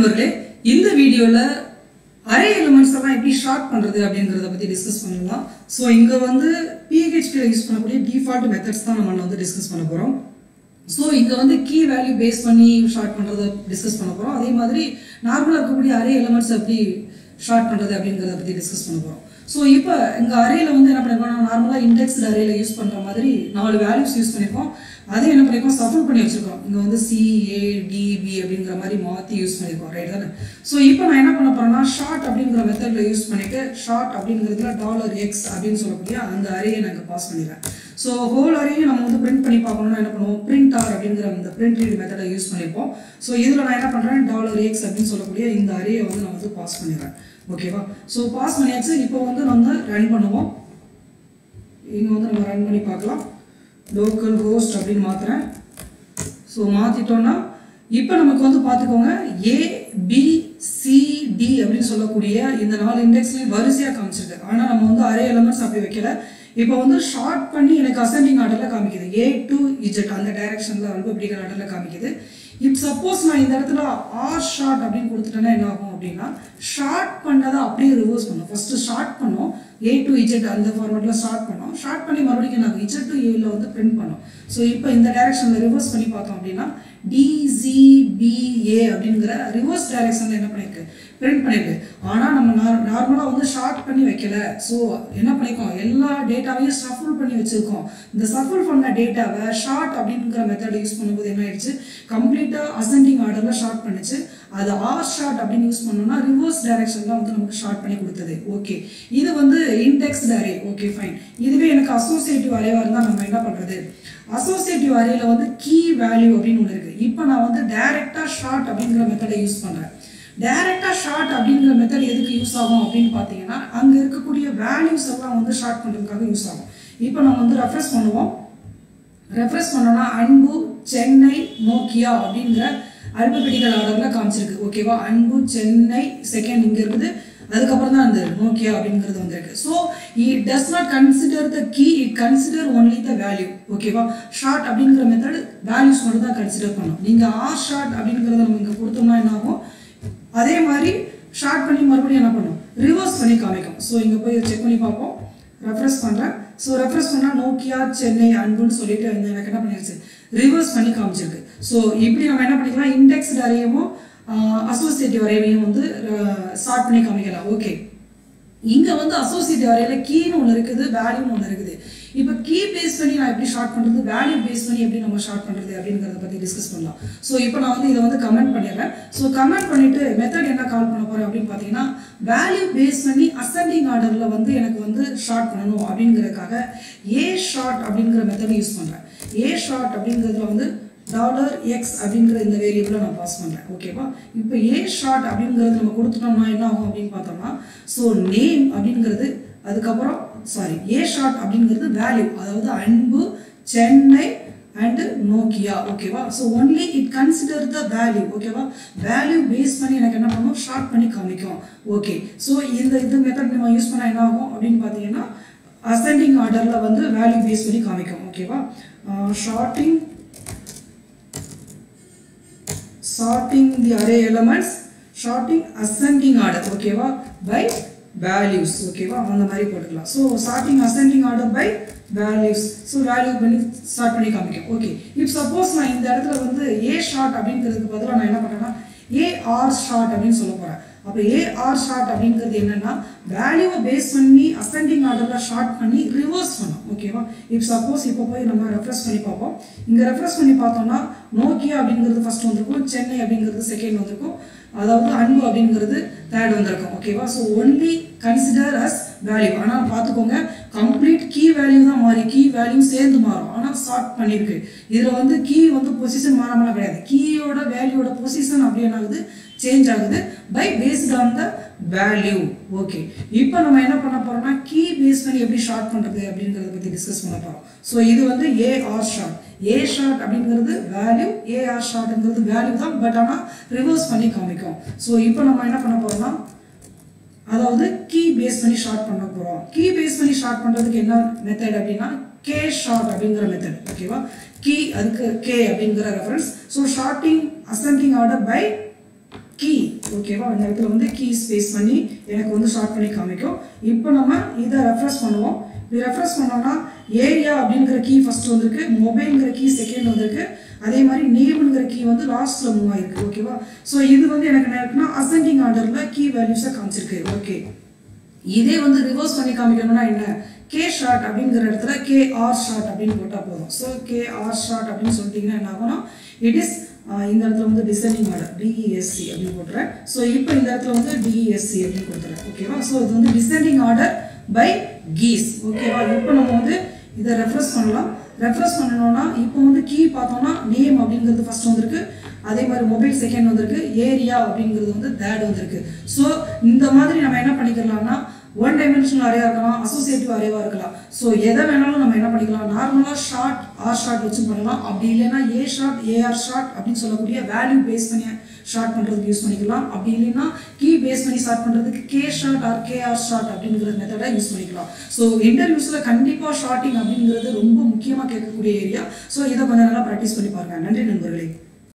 நண்பர்களே இந்த வீடியோவில் அரே எலிமெண்ட்ஸ் எல்லாம் எப்படி ஷார்ட் பண்ணுறது அப்படிங்கிறத பற்றி டிஸ்கஸ் பண்ணலாம் ஸோ இங்கே வந்து பிஹெச்பியில் யூஸ் பண்ணக்கூடிய டிஃபால்ட் மெத்தட்ஸ் தான் நம்ம வந்து டிஸ்கஸ் பண்ண போகிறோம் ஸோ இங்கே வந்து கீ வேல்யூ பேஸ் பண்ணி ஷார்ட் பண்ணுறத டிஸ்கஸ் பண்ண போகிறோம் அதே மாதிரி நார்மலாக இருக்கக்கூடிய அரே எலிமெண்ட்ஸ் எப்படி ஷார்ட் பண்ணுறது அப்படிங்கிறத பற்றி டிஸ்கஸ் பண்ண போகிறோம் ஸோ இப்போ இங்கே அரேல வந்து என்ன பண்ணிருக்கோம் நார்மலாக இண்டெக்ஸ்டு அரேல யூஸ் பண்ணுற மாதிரி நாலு வேல்யூஸ் யூஸ் பண்ணியிருக்கோம் அதே என்ன பண்ணியிருக்கோம் சஃபல் பண்ணி வச்சிருக்கோம் இங்கே வந்து சி ஏ டிபி அப்படிங்கிற மாதிரி மாற்றி யூஸ் பண்ணியிருக்கோம் ரைட் தானே ஸோ இப்போ நான் என்ன பண்ண போகிறேன்னா ஷார்ட் அப்படிங்கிற மெத்தடில் யூஸ் பண்ணிட்டு ஷார்ட் அப்படிங்கிறதுல டாலர் எக்ஸ் அப்படின்னு சொல்லக்கூடிய அந்த அரேயை நான் இங்கே பாஸ் பண்ணிடுறேன் ஸோ ஹோல் அரேயும் நம்ம வந்து பிரிண்ட் பண்ணி பார்க்கணும்னா என்ன பண்ணுவோம் பிரிண்ட் ஆர் அப்படிங்கிற அந்த பிரிண்ட் ரீட் மெத்தடை யூஸ் பண்ணியிருப்போம் ஸோ இதில் நான் என்ன பண்ணுறேன் டாலர் எக்ஸ் அப்படின்னு சொல்லக்கூடிய இந்த அரேயை வந்து நான் வந்து பாஸ் பண்ணிடுறேன் ஓகேவா ஸோ பாஸ் பண்ணியாச்சு இப்போ வந்து நம்ம ரன் பண்ணுவோம் இங்கே வந்து நம்ம ரன் பண்ணி பார்க்கலாம் லோக்கல் ஹோஸ்ட் அப்படின்னு மாற்றுறேன் ஸோ மாற்றிட்டோன்னா இப்போ நமக்கு வந்து பார்த்துக்கோங்க ஏ பி சி டி அப்படின்னு சொல்லக்கூடிய இந்த நாலு இண்டெக்ஸ்லையும் வரிசையாக காமிச்சிருக்கு ஆனால் நம்ம வந்து அரே எலமெண்ட்ஸ் அப்படி வைக்கல இப்போ வந்து ஷார்ட் பண்ணி எனக்கு அசெண்டிங் ஆர்டரில் காமிக்குது ஏ டு இஜெட் அந்த டைரக்ஷனில் வந்து அப்படிங்கிற ஆர்டரில் காமிக்குது இப்போ சப்போஸ் நான் இந்த இடத்துல ஆர் ஷார்ட் அப்படின்னு கொடுத்துட்டேன்னா என்ன ஆகும் அப்படின்னா ஷார்ட் பண்ணதை அப்படியே ரிவர்ஸ் பண்ணும் ஃபர்ஸ்ட் ஷார்ட் பண்ணோம் ஏ டு இஜெட் அந்த ஃபார்மேட்டில் ஷார்ட் பண்ணோம் ஷார்ட் பண்ணி மறுபடியும் நாங்கள் இஜெட் டு ஏல வந்து பிரிண்ட் பண்ணோம் ஸோ இப்போ இந்த டைரக்ஷனில் ரிவர்ஸ் பண்ணி பார்த்தோம் அப்படின்னா டிஜிபிஏ அப்படிங்கிற ரிவர்ஸ் டைரக்ஷனில் என்ன பண்ணியிருக்கு பிரிண்ட் பண்ணியிருக்கு ஆனால் நம்ம நார்மலாக வந்து ஷார்ட் பண்ணி வைக்கல ஸோ என்ன பண்ணியிருக்கோம் எல்லா டேட்டாவையும் ஷஃபுல் பண்ணி வச்சுருக்கோம் இந்த ஷஃபுல் பண்ண டேட்டாவை ஷார்ட் அப்படிங்கிற மெத்தட் யூஸ் பண்ணும்போது என்ன ஆயிடுச்சு கம்ப்ளீட்டாக அசெண்டிங் ஆர்டரில் ஷார்ட் பண்ணுச்சு அது ஆர் ஷார்ட் அப்படின்னு யூஸ் பண்ணோம்னா ரிவர்ஸ் டைரக்ஷனில் வந்து நமக்கு ஷார்ட் பண்ணி கொடுத்தது ஓகே இது வந்து இன்டெக்ஸ்ட் அரே ஓகே ஃபைன் இதுவே எனக்கு அசோசியேட்டிவ் அரேவாக இருந்தால் நம்ம என்ன பண்ணுறது அசோசியேட்டிவ் அரேல வந்து கீ வேல்யூ அப்படின்னு ஒன்று இருக்குது இப்போ நான் வந்து டைரெக்டாக ஷார்ட் அப்படிங்கிற மெத்தடை யூஸ் பண்ணுறேன் டைரெக்டாக ஷார்ட் அப்படிங்கிற மெத்தட் எதுக்கு யூஸ் ஆகும் அப்படின்னு பார்த்தீங்கன்னா அங்கே இருக்கக்கூடிய வேல்யூஸ் எல்லாம் வந்து ஷார்ட் பண்ணுறதுக்காக யூஸ் ஆகும் இப்போ நம்ம வந்து ரெஃப்ரெஸ் பண்ணுவோம் ரெஃப்ரெஸ் பண்ணோம்னா அன்பு சென்னை நோக்கியா அப்படிங்கிற அல்பபெட்டிக்கல் ஆர்டரில் காமிச்சிருக்கு ஓகேவா அன்பு சென்னை செகண்ட் இங்கே இருக்குது அதுக்கப்புறம் தான் அந்த நோக்கியா அப்படிங்கிறது வந்திருக்கு so it does not consider the key it consider only the value ஓகேவா ஷார்ட் அப்படிங்கிற மெத்தட் வேல்யூஸ் மட்டும் தான் கன்சிடர் பண்ணும் நீங்கள் ஆர் ஷார்ட் அப்படிங்கிறத நம்ம இங்கே கொடுத்தோம்னா என்ன ஆகும் அதே மாதிரி ஷார்ட் பண்ணி மறுபடியும் என்ன பண்ணும் ரிவர்ஸ் பண்ணி காமிக்கும் ஸோ இங்கே போய் செக் பண்ணி பார்ப்போம் ரெஃப்ரெஸ் பண்ணுறேன் ஸோ ரெஃப்ரெஸ் பண்ணால் நோக்கியா சென்னை அன்புன்னு சொல்லிட்டு எனக்கு என்ன பண்ணிருச்சு ரிவர்ஸ் பண்ணி காமிச்சிருக்கு ஸோ இப்படி நம்ம என்ன பண்ணிக்கலாம் இண்டெக்ஸ் அறையவும் அசோசியேட்டிவ் அரேவையும் வந்து ஸ்டார்ட் பண்ணி காமிக்கலாம் ஓகே இங்கே வந்து அசோசியேட்டிவ் அரேல கீன்னு ஒன்று இருக்குது வேல்யூன்னு ஒன்று இருக்குது இப்போ கீ பேஸ் பண்ணி நான் எப்படி ஷார்ட் பண்ணுறது வேல்யூ பேஸ் பண்ணி எப்படி நம்ம ஷார்ட் பண்ணுறது அப்படிங்கிறத பற்றி டிஸ்கஸ் பண்ணலாம் ஸோ இப்போ நான் வந்து இதை வந்து கமெண்ட் பண்ணிடுறேன் ஸோ கமெண்ட் பண்ணிட்டு மெத்தட் என்ன கால் பண்ண போகிறேன் அப்படின்னு பார்த்தீங்கன்னா வேல்யூ பேஸ் பண்ணி அசெண்டிங் ஆர்டரில் வந்து எனக்கு வந்து ஷார்ட் பண்ணணும் அப்படிங்கிறதுக்காக ஏ ஷார்ட் அப்படிங்கிற மெத்தட் யூஸ் பண்ணுறேன் ஏ ஷார்ட் அப்படிங்கிறதுல வந்து டாலர் எக்ஸ் அப்படிங்கிற இந்த வேரியபிளை நான் பாஸ் பண்ணுறேன் ஓகேவா இப்போ ஏ ஷார்ட் அப்படிங்கிறது நம்ம கொடுத்துட்டோம்னா என்ன ஆகும் அப்படின்னு பார்த்தோம்னா ஸோ நேம் அப்படிங்கிறது அதுக்கப்புறம் சாரி ஏ ஷார்ட் அப்படிங்கிறது வேல்யூ அதாவது அன்பு சென்னை அண்டு நோக்கியா ஓகேவா so only it consider the value ஓகேவா வேல்யூ பேஸ் பண்ணி எனக்கு என்ன பண்ணும் ஷார்ட் பண்ணி காமிக்கும் ஓகே ஸோ இந்த இது மெத்தட் நம்ம யூஸ் பண்ணால் என்ன ஆகும் அப்படின்னு பார்த்தீங்கன்னா அசெண்டிங் ஆர்டரில் வந்து வேல்யூ பேஸ் பண்ணி காமிக்கும் ஓகேவா sorting sorting the array elements sorting ascending order ஓகேவா by values ஓகேவா அந்த மாதிரி போட்டுக்கலாம் so sorting ascending order by values so value பண்ணி ஸ்டார்ட் பண்ணி காமிக்கும் ஓகே இப்போ சப்போஸ் நான் இந்த இடத்துல வந்து ஏ ஷார்ட் அப்படிங்கிறதுக்கு பதிலாக நான் என்ன பண்ணுறேன்னா ஏஆர் ஷார்ட் அப்படின்னு சொல்ல போகிறேன் அப்போ ஏஆர் ஷார்ட் அப்படிங்கிறது என்னன்னா வேல்யூவை பேஸ் பண்ணி அசெண்டிங் ஆர்டரில் ஷார்ட் பண்ணி ரிவர்ஸ் பண்ணும் ஓகேவா இப்போ சப்போஸ் இப்போ போய் நம்ம ரெஃப்ரெஸ் பண்ணி பார்ப்போம் இங்கே ரெஃப்ரெஸ் பண்ணி பார்த்தோம்னா நோக்கியா அப்படிங்கிறது ஃபர்ஸ்ட் வந்திருக்கும் சென்னை அப்படிங்கிறது செகண்ட் வந்திருக்கும் அதாவது அன்பு அப்படிங்கிறது தேர்ட் வந்திருக்கும் ஓகேவா so only consider as value ஆனால் பார்த்துக்கோங்க கம்ப்ளீட் கீ வேல்யூ தான் மாறி கீ வேல்யூ சேர்ந்து மாறும் ஆனால் ஷார்ட் பண்ணியிருக்கு இதில் வந்து கீ வந்து பொசிஷன் மாறாமலாம் கிடையாது கீயோட வேல்யூவோட பொசிஷன் அப்படி என்ன ஆகுது சேஞ்ச் ஆகுது by based on the value okay இப்போ நம்ம என்ன பண்ண போறோம்னா கீ பேஸ் பண்ணி எப்படி ஷார்ட் பண்ணுறது அப்படிங்கிறத பற்றி டிஸ்கஸ் பண்ண போகிறோம் ஸோ இது வந்து ஏஆர் ஷார்ட் ஏ ஷார்ட் அப்படிங்கிறது வேல்யூ ஏஆர் ஷார்ட்ங்கிறது வேல்யூ தான் பட் ஆனால் ரிவர்ஸ் பண்ணி காமிக்கும் ஸோ இப்போ நம்ம என்ன பண்ண போறோம்னா அதாவது கீ பேஸ் பண்ணி ஷார்ட் பண்ண போகிறோம் கீ பேஸ் பண்ணி ஷார்ட் பண்ணுறதுக்கு என்ன மெத்தட் அப்படின்னா கே ஷார்ட் அப்படிங்கிற மெத்தட் ஓகேவா கீ அதுக்கு கே அப்படிங்கிற reference so sorting ascending order by key ஓகேவா இந்த இடத்துல வந்து கீ ஸ்பேஸ் பண்ணி எனக்கு வந்து ஷார்ட் பண்ணி காமிக்கும் இப்போ நம்ம இதை ரெஃப்ரெஷ் பண்ணுவோம் இது ரெஃப்ரெஷ் பண்ணோம்னா ஏரியா அப்படிங்கிற கீ ஃபர்ஸ்ட் வந்திருக்கு மொபைல்ங்கிற கீ செகண்ட் வந்திருக்கு அதே மாதிரி நேம்ங்கிற கீ வந்து லாஸ்ட்ல மூவ் ஆயிருக்கு ஓகேவா ஸோ இது வந்து எனக்கு என்ன இருக்குன்னா அசெண்டிங் ஆர்டர்ல கீ வேல்யூஸை காமிச்சிருக்கு ஓகே இதே வந்து ரிவர்ஸ் பண்ணி காமிக்கணும்னா என்ன கே ஷார்ட் அப்படிங்கிற இடத்துல கே ஆர் ஷார்ட் அப்படின்னு போட்டால் போதும் ஸோ கே ஆர் ஷார்ட் அப்படின்னு சொல்லிட்டீங்கன்னா என்ன ஆகும்னா இட் இஸ் இந்த இடத்துல வந்து டிசைனிங் ஆர்டர் டிஇஎஸ்சி அப்படின்னு போட்டுறேன் ஸோ இப்போ இந்த இடத்துல வந்து டிஇஎஸ்சி அப்படின்னு கொடுத்துறேன் ஓகேவா ஸோ இது வந்து டிசைனிங் ஆர்டர் பை கீஸ் ஓகேவா இப்போ நம்ம வந்து இதை ரெஃப்ரெஷ் பண்ணலாம் ரெஃப்ரெஷ் பண்ணணும்னா இப்போ வந்து கீ பார்த்தோம்னா நேம் அப்படிங்கிறது ஃபர்ஸ்ட் வந்திருக்கு அதே மாதிரி மொபைல் செகண்ட் வந்திருக்கு ஏரியா அப்படிங்கிறது வந்து தேர்ட் வந்திருக்கு ஸோ இந்த மாதிரி நம்ம என்ன பண்ணிக்கலாம்னா ஒன் டைமென்ஷனல் அரேவா இருக்கலாம் அசோசியேட்டிவ் அரேவா இருக்கலாம் ஸோ எதை வேணாலும் நம்ம என்ன பண்ணிக்கலாம் நார்மலாக ஷார்ட் ஆர் ஷார்ட் வச்சு பண்ணலாம் அப்படி இல்லைன்னா ஏ ஷார்ட் ஏஆர் ஷார்ட் அப்படின்னு சொல்லக்கூடிய வேல்யூ பேஸ் பண்ணி ஷார்ட் பண்ணுறதுக்கு யூஸ் பண்ணிக்கலாம் அப்படி இல்லைன்னா கீ பேஸ் பண்ணி ஸ்டார்ட் பண்ணுறதுக்கு K sort R KR sort அப்படிங்கிற மெத்தடை யூஸ் பண்ணிக்கலாம் ஸோ இன்டர்வியூஸில் கண்டிப்பாக ஷார்ட்டிங் அப்படிங்கிறது ரொம்ப முக்கியமாக கேட்கக்கூடிய ஏரியா ஸோ இதை கொஞ்சம் நல்லா ப்ராக்டிஸ் பண்ணி பாருங்க நன்றி நண்பர்களே